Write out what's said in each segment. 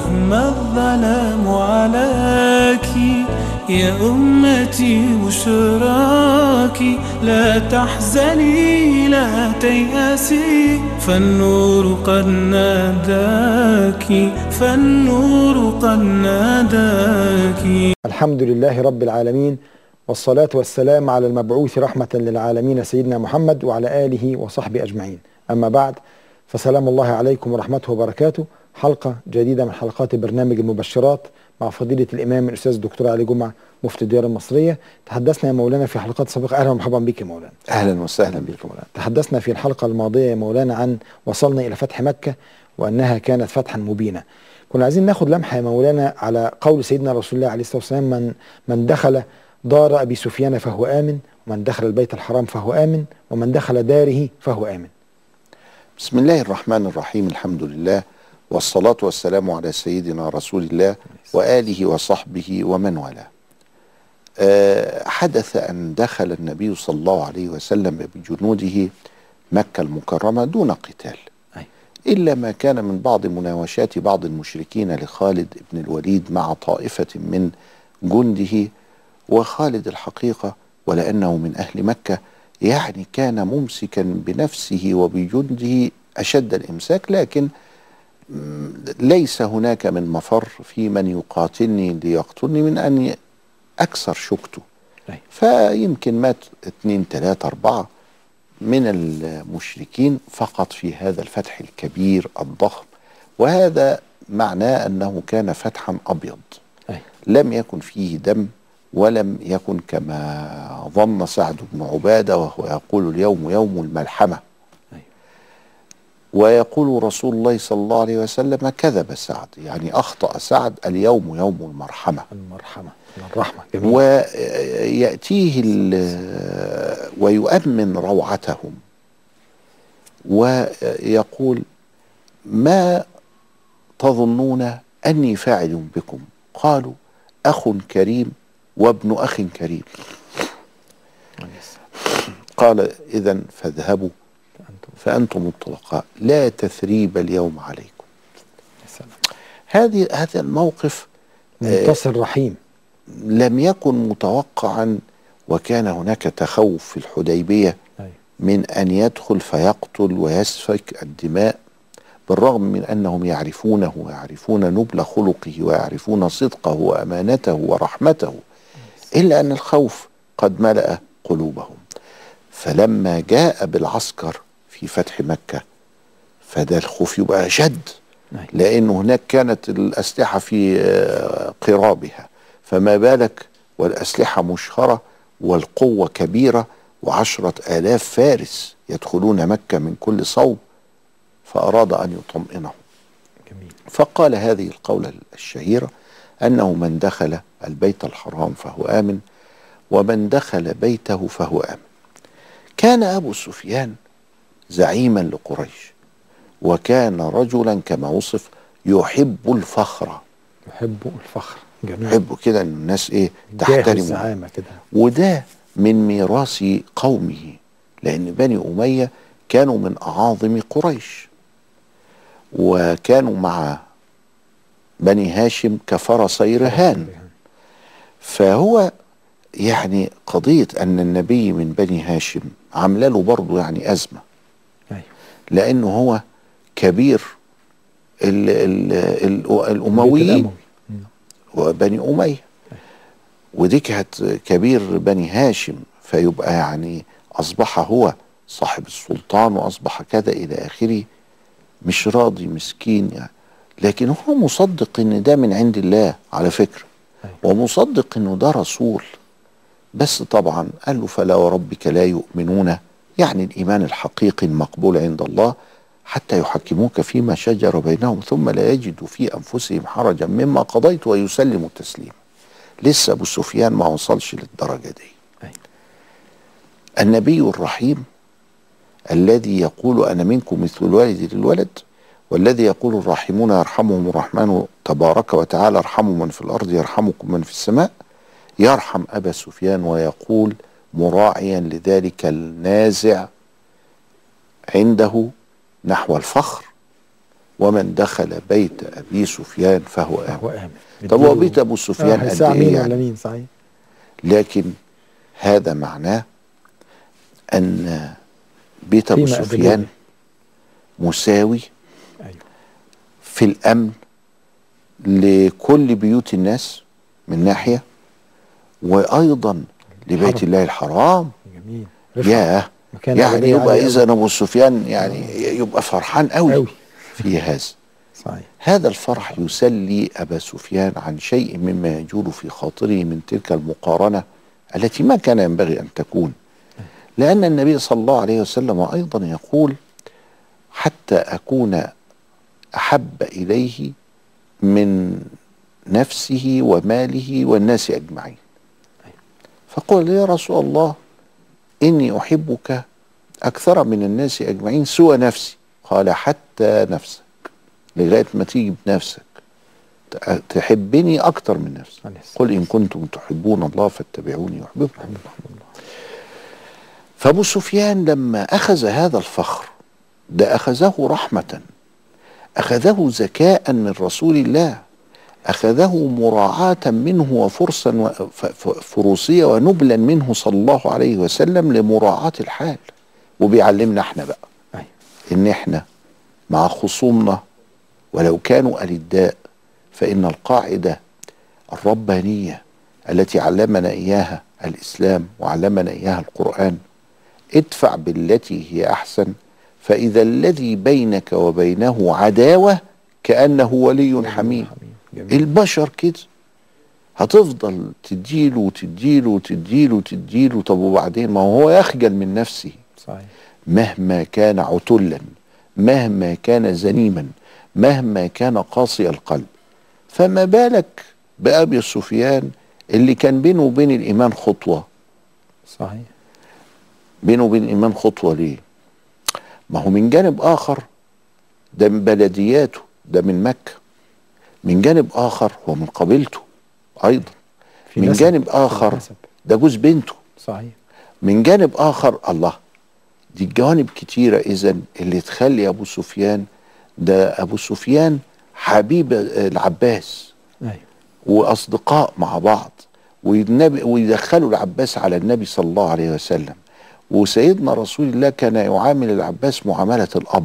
ما الظلام عليك يا أمتي بشراك لا تحزني لا تيأسي فالنور قد ناداك فالنور قد ناداك الحمد لله رب العالمين والصلاة والسلام على المبعوث رحمة للعالمين سيدنا محمد وعلى آله وصحبه أجمعين أما بعد فسلام الله عليكم ورحمته وبركاته حلقة جديدة من حلقات برنامج المبشرات مع فضيلة الإمام الأستاذ الدكتور علي جمعة مفتي الديار المصرية تحدثنا يا مولانا في حلقات سابقة أهلا ومرحبا بك يا مولانا اهلا وسهلا بكم تحدثنا في الحلقة الماضية يا مولانا عن وصلنا إلى فتح مكة وأنها كانت فتحا مبينا كنا عايزين ناخد لمحة يا مولانا على قول سيدنا رسول الله عليه الصلاة والسلام من, من دخل دار أبي سفيان فهو آمن ومن دخل البيت الحرام فهو آمن ومن دخل داره فهو آمن بسم الله الرحمن الرحيم الحمد لله والصلاة والسلام على سيدنا رسول الله وآله وصحبه ومن والاه آه، حدث أن دخل النبي صلى الله عليه وسلم بجنوده مكة المكرمة دون قتال أي. إلا ما كان من بعض مناوشات بعض المشركين لخالد بن الوليد مع طائفة من جنده وخالد الحقيقة ولأنه من أهل مكة يعني كان ممسكا بنفسه وبجنده أشد الإمساك لكن مم، ليس هناك من مفر في من يقاتلني ليقتلني من أن ي- أكثر شكته أي. فيمكن مات اثنين ثلاثة أربعة من المشركين فقط في هذا الفتح الكبير الضخم وهذا معناه أنه كان فتحا أبيض أي. لم يكن فيه دم ولم يكن كما ظن سعد بن عبادة وهو يقول اليوم يوم الملحمة أي. ويقول رسول الله صلى الله عليه وسلم كذب سعد يعني أخطأ سعد اليوم يوم المرحمة المرحمة الرحمة جميل ويأتيه ال- ويؤمن روعتهم ويقول ما تظنون أني فاعل بكم قالوا أخ كريم وابن أخ كريم قال إذا فاذهبوا أنتم فأنتم الطلقاء لا تثريب اليوم عليكم يا سلام. هذه هذا الموقف منتصر رحيم لم يكن متوقعا وكان هناك تخوف في الحديبية أي. من أن يدخل فيقتل ويسفك الدماء بالرغم من أنهم يعرفونه ويعرفون نبل خلقه ويعرفون صدقه وأمانته ورحمته إلا أن الخوف قد ملأ قلوبهم فلما جاء بالعسكر في فتح مكة فده الخوف يبقى أشد أي. لأن هناك كانت الأسلحة في آه، قرابها فما بالك والأسلحة مشهرة والقوة كبيرة وعشرة آلاف فارس يدخلون مكة من كل صوب فأراد أن يطمئنهم جميل فقال هذه القولة الشهيرة أنه من دخل البيت الحرام فهو آمن ومن دخل بيته فهو آمن كان أبو سفيان زعيما لقريش وكان رجلا كما وصف يحب الفخر يحب الفخر جميل يحب كده ان الناس ايه جاه تحترمه الزعامة كده وده من ميراث قومه لان بني اميه كانوا من اعاظم قريش وكانوا مع بني هاشم كفرسي رهان فهو يعني قضيه ان النبي من بني هاشم عامله له برضه يعني ازمه أيوة. لانه هو كبير ال ال ال البيت الامويين الأموي. مم. وبني أمية ودي كانت كبير بني هاشم فيبقى يعني أصبح هو صاحب السلطان وأصبح كذا إلى آخره مش راضي مسكين يعني لكن هو مصدق إن ده من عند الله على فكرة أيوة. ومصدق إنه ده رسول بس طبعا قال له فلا وربك لا يؤمنون يعني الإيمان الحقيقي المقبول عند الله حتى يحكموك فيما شجر بينهم ثم لا يجدوا في أنفسهم حرجا مما قضيت ويسلموا تسليما لسه أبو سفيان ما وصلش للدرجة دي أيوة. النبي الرحيم الذي يقول أنا منكم مثل الوالد للولد والذي يقول الراحمون يرحمهم الرحمن تبارك وتعالى ارحموا من في الأرض يرحمكم من في السماء يرحم أبا سفيان ويقول مراعيا لذلك النازع عنده نحو الفخر ومن دخل بيت ابي سفيان فهو امن هو آمن طب هو بيت ابو سفيان آه قد هيساع ايه مين ولا يعني مين صحيح لكن هذا معناه ان بيت ابو فيما سفيان أدلني. مساوي أيوه في الامن لكل بيوت الناس من ناحيه وايضا لبيت الحرم. الله الحرام جميل رفعة. ياه مكان يعني أولية يبقى عالية اذا ابو سفيان يعني يبقى فرحان قوي أوي. في هذا صحيح هذا الفرح يسلي ابا سفيان عن شيء مما يجول في خاطره من تلك المقارنه التي ما كان ينبغي ان تكون لان النبي صلى الله عليه وسلم ايضا يقول حتى اكون احب اليه من نفسه وماله والناس اجمعين فقال يا رسول الله اني احبك اكثر من الناس اجمعين سوى نفسي قال حتى نفسك لغايه ما تيجي بنفسك ت- تحبني اكتر من نفسك عليه الصلاة قل ان كنتم تحبون الله فاتبعوني يحببكم الله فابو سفيان لما اخذ هذا الفخر ده اخذه رحمه اخذه ذكاء من رسول الله اخذه مراعاه منه وفرصا و- ف- ف- فروسيه ونبلا منه صلى الله عليه وسلم لمراعاه الحال وبيعلمنا احنا بقى أيوه ان احنا مع خصومنا ولو كانوا ألداء فإن القاعدة الربانية التي علمنا إياها الإسلام وعلمنا إياها القرآن ادفع بالتي هي أحسن فإذا الذي بينك وبينه عداوة كأنه ولي حميم جميل البشر كده هتفضل تديله وتديله وتديله وتديله طب وبعدين ما هو يخجل من نفسه صحيح مهما كان عتلا مهما كان زنيما مهما كان قاسي القلب فما بالك بأبي سفيان اللي كان بينه وبين الإيمان خطوة صحيح بينه وبين الإيمان خطوة ليه ما هو من جانب آخر ده من بلدياته ده من مكة من جانب آخر هو من قبيلته أيضا في من نسب. جانب في آخر نسب. ده جوز بنته صحيح من جانب اخر الله دي جوانب كتيره اذا اللي تخلي ابو سفيان ده ابو سفيان حبيب العباس أيوه واصدقاء مع بعض والنبي ويدخلوا العباس على النبي صلى الله عليه وسلم وسيدنا رسول الله كان يعامل العباس معامله الاب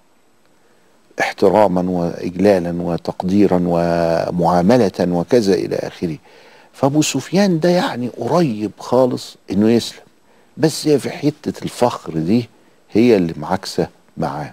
احتراما واجلالا وتقديرا ومعامله وكذا الى اخره فابو سفيان ده يعني قريب خالص انه يسلم بس هي في حته الفخر دي هي اللي معاكسه معاه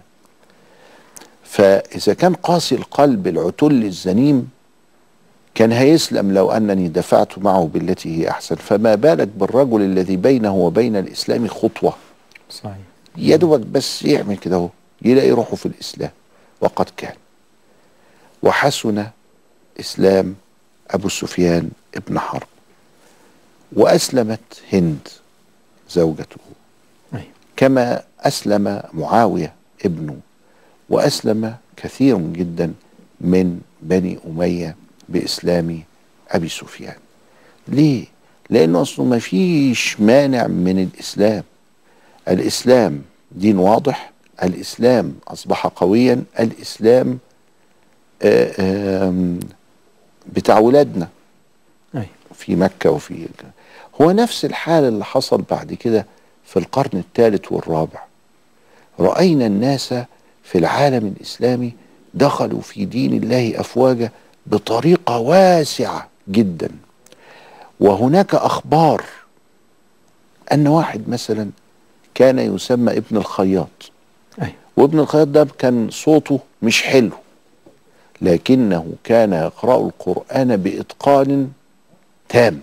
فاذا كان قاسي القلب العتل الزنيم كان هيسلم لو انني دفعت معه بالتي هي احسن فما بالك بالرجل الذي بينه وبين الاسلام خطوه صحيح يا دوبك بس يعمل كده اهو يلاقي روحه في الاسلام وقد كان وحسن اسلام ابو سفيان ابن حرب واسلمت هند زوجته أيوه كما اسلم معاويه ابنه واسلم كثير جدا من بني اميه باسلام ابي سفيان ليه لانه اصله ما فيش مانع من الاسلام الاسلام دين واضح الاسلام اصبح قويا الاسلام آه، آم، بتاع ولادنا أيوه في مكة وفي هو نفس الحال اللي حصل بعد كده في القرن الثالث والرابع رأينا الناس في العالم الإسلامي دخلوا في دين الله أفواجا بطريقة واسعة جدا وهناك أخبار أن واحد مثلا كان يسمى ابن الخياط أيوه وابن الخياط ده كان صوته مش حلو لكنه كان يقرأ القرآن بإتقان تام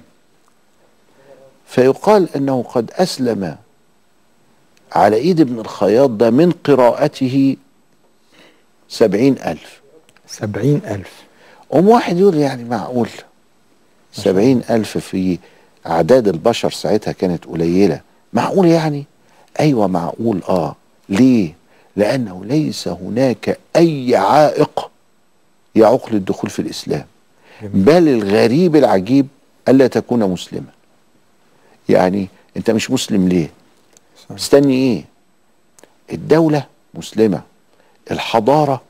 فيقال أنه قد أسلم على إيد ابن الخياط ده من قراءته سبعين ألف سبعين ألف أم واحد يقول يعني معقول سبعين ألف في أعداد البشر ساعتها كانت قليلة معقول يعني أيوة معقول آه ليه لأنه ليس هناك أي عائق يعوق للدخول في الإسلام جميل. بل الغريب العجيب ألا تكون مسلما يعني أنت مش مسلم ليه صحيح. مستني إيه الدولة مسلمة الحضارة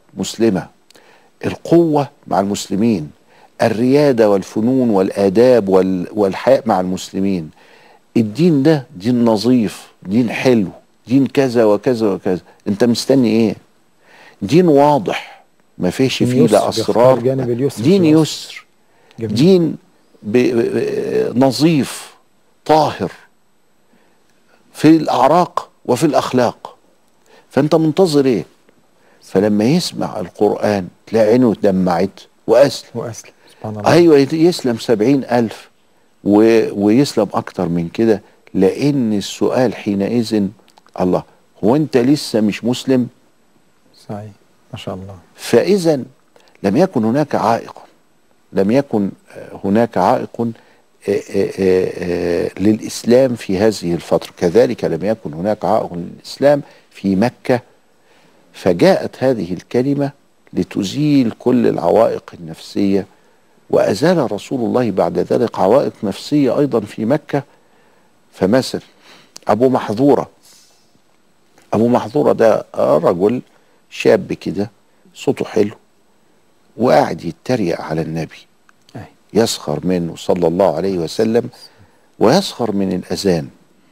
مسلمة القوة مع المسلمين الريادة والفنون والآداب وال- والحياء مع المسلمين الدين ده دين نظيف دين حلو دين كذا وكذا وكذا انت مستني ايه دين واضح ما فيش دين فيه يسر، لا بيختار اسرار جانب اليسر دين في الأصل. يسر جميل. دين ب- ب- نظيف طاهر في الاعراق وفي الاخلاق فانت منتظر ايه فلما يسمع القران تلاقي عينه دمعت واسلم واسلم سبحان الله ايوه يت- يسلم سبعين الف و... ويسلم اكتر من كده لان السؤال حينئذ الله هو انت لسه مش مسلم صحيح ما شاء الله فاذا لم يكن هناك عائق لم يكن آه، هناك عائق آه، آه، آه، آه، للاسلام في هذه الفتره كذلك لم يكن هناك عائق للاسلام في مكه فجاءت هذه الكلمه لتزيل كل العوائق النفسيه وازال رسول الله بعد ذلك عوائق نفسيه ايضا في مكه فمثل ابو محظوره ابو محظوره ده رجل شاب كده صوته حلو وقاعد يتريق على النبي أي. يسخر منه صلى الله عليه وسلم ويسخر من الاذان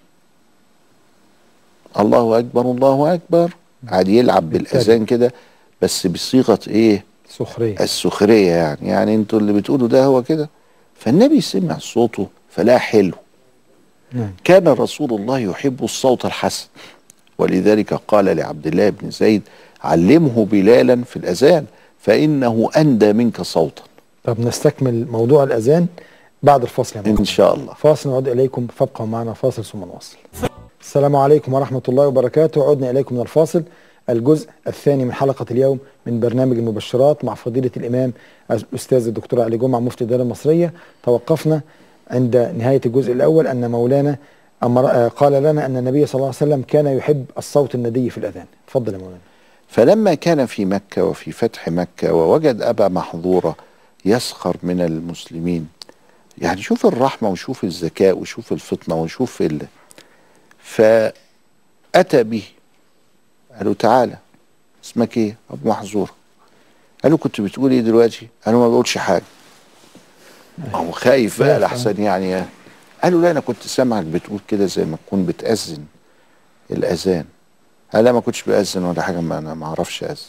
الله اكبر الله اكبر قاعد يلعب بالاذان كده بس بصيغه ايه سخريه السخريه يعني يعني انتوا اللي بتقولوا ده هو كده فالنبي سمع صوته فلا حلو نعم كان رسول الله يحب الصوت الحسن ولذلك قال لعبد الله بن زيد علمه بلالا في الاذان فانه اندى منك صوتا طب نستكمل موضوع الاذان بعد الفاصل يا ان مولانا. شاء الله فاصل نعود اليكم فابقوا معنا فاصل ثم نواصل السلام عليكم ورحمه الله وبركاته عدنا اليكم من الفاصل الجزء الثاني من حلقه اليوم من برنامج المبشرات مع فضيله الامام الاستاذ الدكتور علي جمعه مفتي الدوله المصريه توقفنا عند نهايه الجزء الاول ان مولانا أمر آه، قال لنا ان النبي صلى الله عليه وسلم كان يحب الصوت الندي في الاذان اتفضل يا مولانا فلما كان في مكه وفي فتح مكه ووجد ابا محظوره يسخر من المسلمين يعني شوف الرحمه وشوف الذكاء وشوف الفطنه وشوف ال... فاتى به قالوا تعالى اسمك ايه ابو محظوره قالوا كنت بتقول ايه دلوقتي قالوا ما بقولش حاجه هو خايف بقى خايف، لحسن يعني قالوا لا انا كنت سامعك بتقول كده زي ما تكون بتاذن الاذان قال لا ما كنتش بأذن ولا حاجة ما أنا ما أعرفش أذن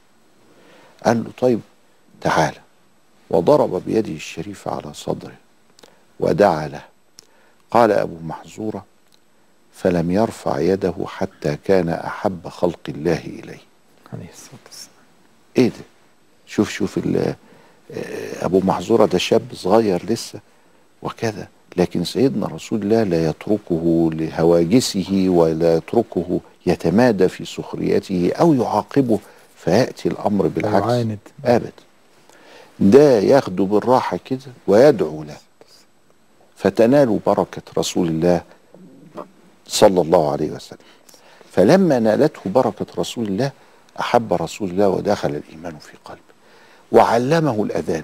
قال له طيب تعالى وضرب بيده الشريفة على صدره ودعا له قال أبو محظورة فلم يرفع يده حتى كان أحب خلق الله إليه عليه الصلاه والسلام إيه ده شوف شوف ال- آه، أبو محظورة ده شاب صغير لسه وكذا لكن سيدنا رسول الله لا يتركه لهواجسه ولا يتركه يتمادى في سخريته أو يعاقبه فيأتي الأمر بالعكس يعاند. أبدا ده ياخده بالراحة كده ويدعو له فتنال بركة رسول الله صلى الله عليه وسلم فلما نالته بركة رسول الله أحب رسول الله ودخل الإيمان في قلبه وعلمه الأذان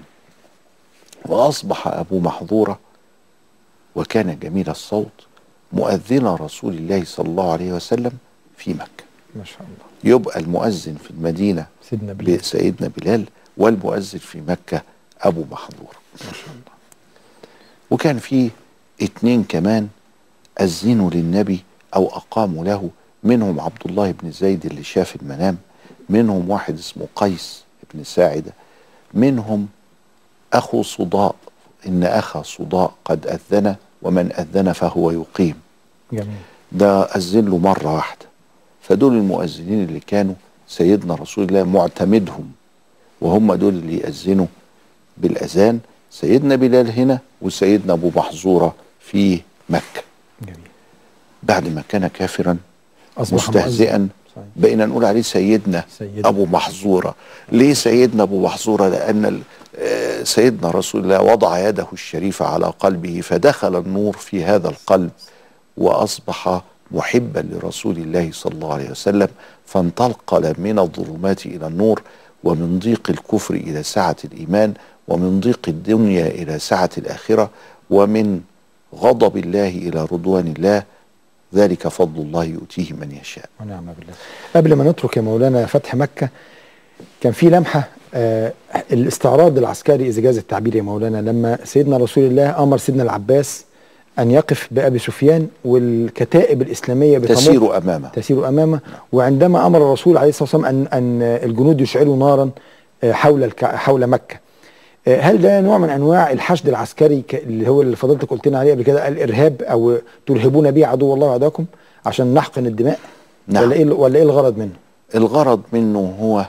وأصبح أبو محظورة وكان جميل الصوت مؤذن رسول الله صلى الله عليه وسلم في مكة ما شاء الله يبقى المؤذن في المدينة سيدنا بلال سيدنا بلال والمؤذن في مكة أبو محظور ما شاء الله وكان في اتنين كمان أذنوا للنبي أو أقاموا له منهم عبد الله بن زيد اللي شاف المنام منهم واحد اسمه قيس بن ساعدة منهم أخو صداء إن أخا صداء قد أذن ومن أذن فهو يقيم جميل ده أذن له مرة واحدة فدول المؤذنين اللي كانوا سيدنا رسول الله معتمدهم وهم دول اللي يأذنوا بالأذان سيدنا بلال هنا وسيدنا أبو محظورة في مكة جميل بعد ما كان كافرا اصبح مستهزئا مؤذن. صحيح. بقينا نقول عليه سيدنا سيدنا. أبو محظورة ليه سيدنا أبو محظورة لأن ال- آه، سيدنا رسول الله وضع يده الشريفة على قلبه فدخل النور في هذا القلب وأصبح محبا لرسول الله صلى الله عليه وسلم فانتقل من الظلمات إلى النور ومن ضيق الكفر إلى سعة الإيمان ومن ضيق الدنيا إلى سعة الآخرة ومن غضب الله إلى رضوان الله ذلك فضل الله يؤتيه من يشاء ونعم بالله قبل ما نترك يا مولانا فتح مكة كان في لمحه آه الاستعراض العسكري اذا جاز التعبير يا مولانا لما سيدنا رسول الله امر سيدنا العباس ان يقف بابي سفيان والكتائب الاسلاميه بتمر تسير امامه تسير امامه وعندما امر الرسول عليه الصلاه والسلام ان ان الجنود يشعلوا نارا آه، حول الك... حول مكه آه، هل ده نوع من انواع الحشد العسكري ك- اللي هو اللي فضلتك قلت لنا عليه قبل كده الارهاب او ترهبون به عدو الله وعداكم عشان نحقن الدماء نعم. ولا ايه ولا ايه الغرض منه؟ الغرض منه هو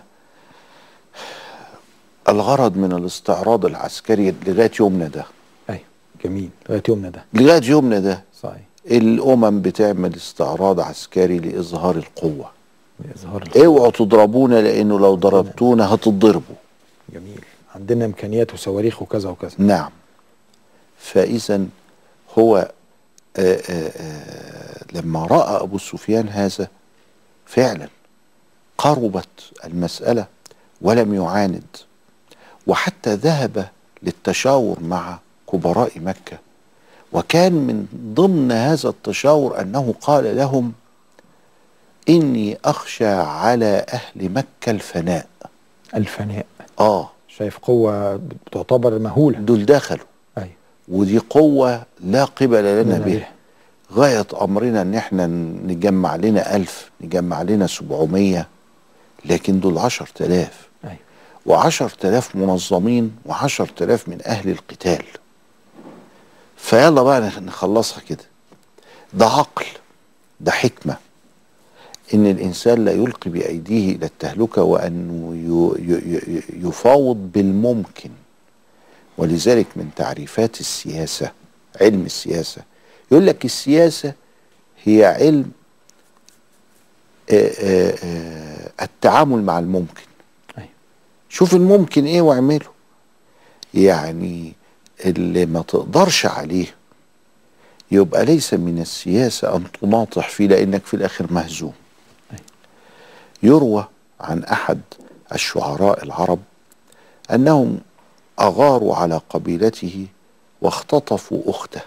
الغرض من الاستعراض العسكري لغايه يومنا ده ايوه جميل لغايه يومنا ده لغايه يومنا ده صحيح الامم بتعمل استعراض عسكري لاظهار القوه اظهار الخير. اوعوا تضربونا لانه لو ضربتونا هتضربوا جميل عندنا امكانيات وصواريخ وكذا وكذا نعم فاذا هو آآ آآ لما راى ابو سفيان هذا فعلا قربت المساله ولم يعاند وحتى ذهب للتشاور مع كبراء مكه وكان من ضمن هذا التشاور انه قال لهم اني اخشى على اهل مكه الفناء الفناء اه شايف قوه بتعتبر مهوله دول دخلوا ايوه ودي قوة لا قبل لنا لنا بها بها. غاية أمرنا إن إحنا نجمع لنا ألف نجمع لنا سبعمية لكن دول عشر تلاف ايوه وعشر تلاف منظمين وعشر تلاف من أهل القتال فيلا بقى نخ- نخلصها كده ده عقل ده حكمة إن الإنسان لا يلقي بأيديه إلى التهلكة وأنه ي- ي- ي- يفاوض بالممكن ولذلك من تعريفات السياسة علم السياسة يقول لك السياسة هي علم آه، آه، آه، التعامل مع الممكن أيوة. شوف الممكن ايه واعمله يعني اللي ما تقدرش عليه يبقى ليس من السياسة أن تناطح فيه لأنك في الآخر مهزوم أيوة. يروى عن أحد الشعراء العرب أنهم أغاروا على قبيلته واختطفوا أخته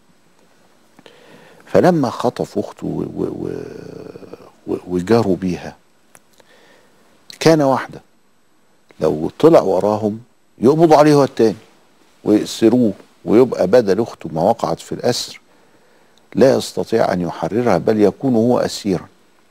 فلما خطفوا أخته و- و- و- و- وجاروا بيها كان واحدة لو طلع وراهم يقبضوا عليه هو التاني ويأسروه ويبقى بدل أخته ما وقعت في الأسر لا يستطيع أن يحررها بل يكون هو أسيرا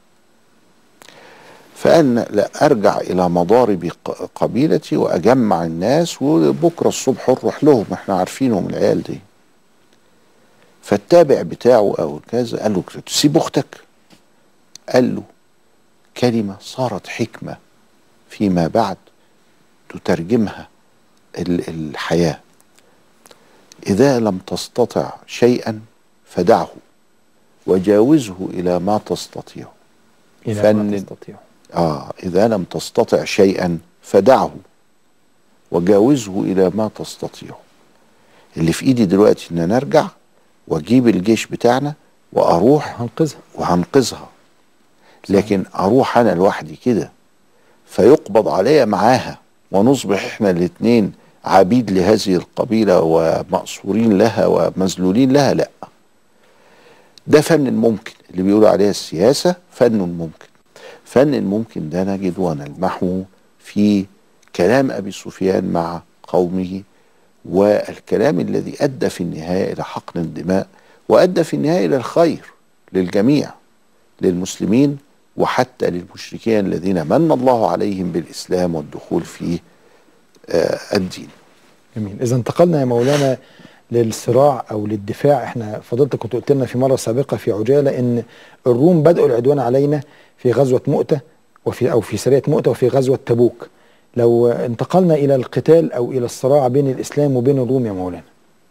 فأنا لا أرجع إلى مضارب ق- قبيلتي وأجمع الناس وبكرة الصبح نروح لهم احنا عارفينهم العيال دي فالتابع بتاعه أو كذا قال له كده، تسيب أختك قال له كلمة صارت حكمة فيما بعد تترجمها ال- الحياة إذا لم تستطع شيئا فدعه وجاوزه إلى ما تستطيع الى ما فن- تستطيع آه إذا لم تستطع شيئا فدعه وجاوزه إلى ما تستطيع اللي في إيدي دلوقتي إن أنا أرجع وأجيب الجيش بتاعنا وأروح هنقذها وهنقذها لكن أروح أنا لوحدي كده فيقبض عليا معاها ونصبح إحنا الاتنين عبيد لهذه القبيلة ومأسورين لها ومذلولين لها لا ده فن الممكن اللي بيقولوا عليها السياسة فن الممكن فن الممكن ده نجد ونلمحه في كلام أبي سفيان مع قومه والكلام الذي أدى في النهاية إلى حقن الدماء وأدى في النهاية إلى الخير للجميع للمسلمين وحتى للمشركين الذين من الله عليهم بالإسلام والدخول في آه، الدين جميل اذا انتقلنا يا مولانا للصراع او للدفاع احنا فضلتك كنت قلت لنا في مره سابقه في عجاله ان الروم بداوا العدوان علينا في غزوه مؤته وفي او في سريه مؤته وفي غزوه تبوك لو انتقلنا الى القتال او الى الصراع بين الاسلام وبين الروم يا مولانا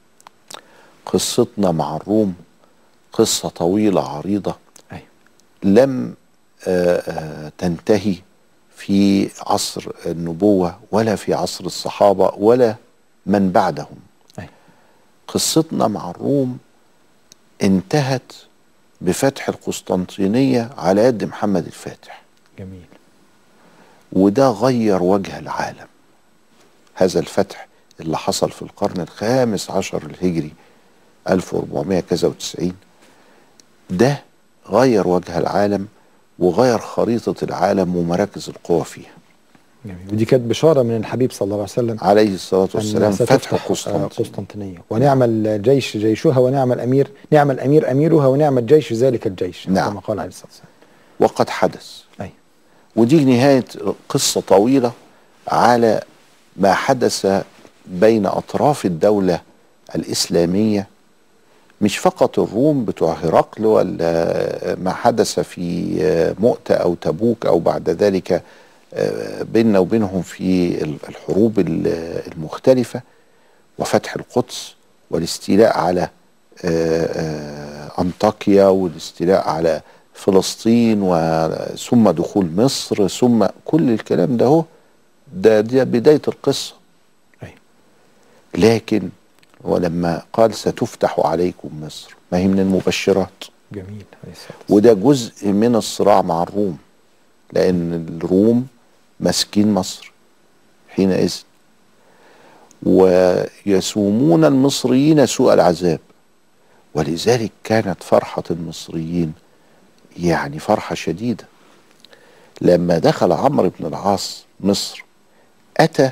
قصتنا مع الروم قصة طويلة عريضة أيوة. لم آه، آه، تنتهي في عصر النبوة ولا في عصر الصحابة ولا من بعدهم أيوة. قصتنا مع الروم انتهت بفتح القسطنطينية على يد محمد الفاتح جميل وده غير وجه العالم هذا الفتح اللي حصل في القرن الخامس عشر الهجري 1400 كذا وتسعين ده غير وجه العالم وغير خريطة العالم ومراكز القوى فيها جميل. ودي كانت بشاره من الحبيب صلى الله عليه وسلم عليه الصلاة والسلام أن فتح ستفتح، آه، قسطنطين قسطنطينية ونعم الجيش جيشها ونعم الامير نعم الامير اميرها ونعم الجيش ذلك الجيش نعم. كما قال عليه الصلاه والسلام وقد حدث أي. ودي نهاية قصة طويلة على ما حدث بين أطراف الدولة الإسلامية مش فقط الروم بتوع هرقل ولا ما حدث في مؤتة أو تبوك أو بعد ذلك بيننا وبينهم في الحروب المختلفة وفتح القدس والاستيلاء على أنطاكيا والاستيلاء على فلسطين وثم دخول مصر ثم كل الكلام ده هو ده, ده بداية القصة أي. لكن ولما قال ستفتح عليكم مصر ما هي من المبشرات جميل عليه الصلاه والسلام وده جزء من الصراع مع الروم لأن الروم ماسكين مصر حينئذ ويسومون المصريين سوء العذاب ولذلك كانت فرحة المصريين يعني فرحة شديدة لما دخل عمرو بن العاص مصر أتى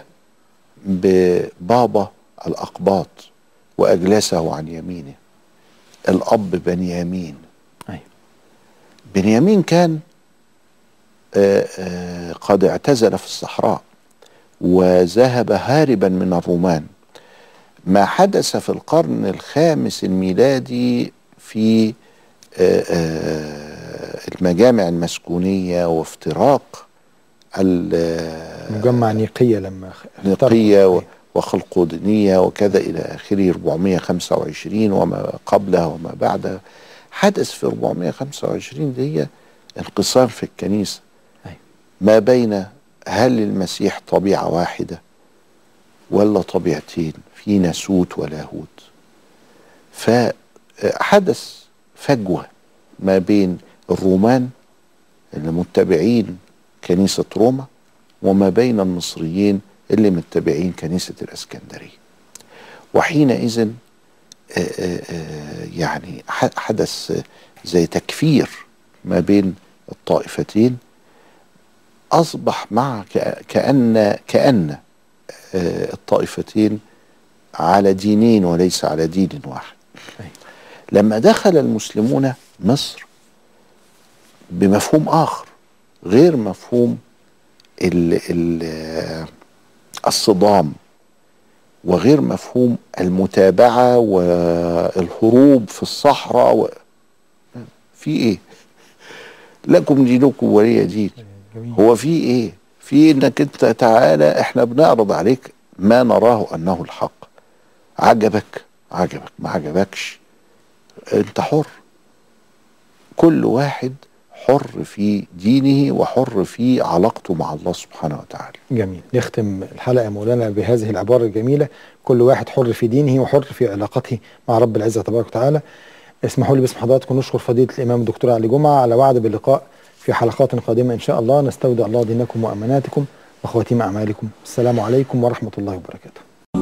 ببابا الأقباط وأجلسه عن يمينه الأب بنيامين أيوة. بنيامين كان آه، آه، قد اعتزل في الصحراء وذهب هاربا من الرومان ما حدث في القرن الخامس الميلادي في آه، آه، المجامع المسكونية وافتراق ال- مجمع نيقيه لما خ- نقية و- افترقوا. وخلقودنية وكذا إلى آخره 425 وما قبلها وما بعدها حدث في 425 دي انقسام في الكنيسة أيوة. ما بين هل المسيح طبيعة واحدة ولا طبيعتين في ناسوت ولاهوت فحدث فجوة ما بين الرومان اللي متبعين كنيسة روما وما بين المصريين اللي متبعين كنيسة الإسكندرية وحينئذ آه، آه، آه، يعني ح- حدث آه، زي تكفير ما بين الطائفتين أصبح مع كأ- كأن كأن آه، الطائفتين على دينين وليس على دين واحد أيوة. لما دخل المسلمون مصر بمفهوم آخر غير مفهوم ال ال الصدام وغير مفهوم المتابعة والهروب في الصحراء و... في ايه لكم دينكم ولي دين جميل هو في ايه في انك انت تعالى احنا بنعرض عليك ما نراه انه الحق عجبك عجبك ما عجبكش انت حر كل واحد حر في دينه وحر في علاقته مع الله سبحانه وتعالى جميل نختم الحلقة يا مولانا بهذه العبارة الجميلة كل واحد حر في دينه وحر في علاقته مع رب العزة تبارك وتعالى اسمحوا لي باسم حضراتكم نشكر فضيلة الإمام الدكتور علي جمعة على وعد باللقاء في حلقات قادمة إن شاء الله نستودع الله دينكم وأماناتكم وخواتيم أعمالكم السلام عليكم ورحمة الله وبركاته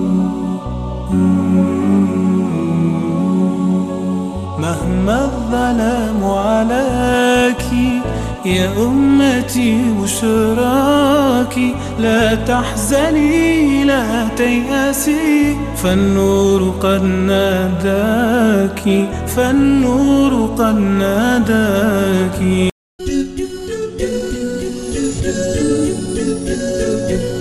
مهما الظلام عليك يا أمتي بشراكي لا تحزني لا تيأسي فالنور قد ناداك فالنور قد ناداك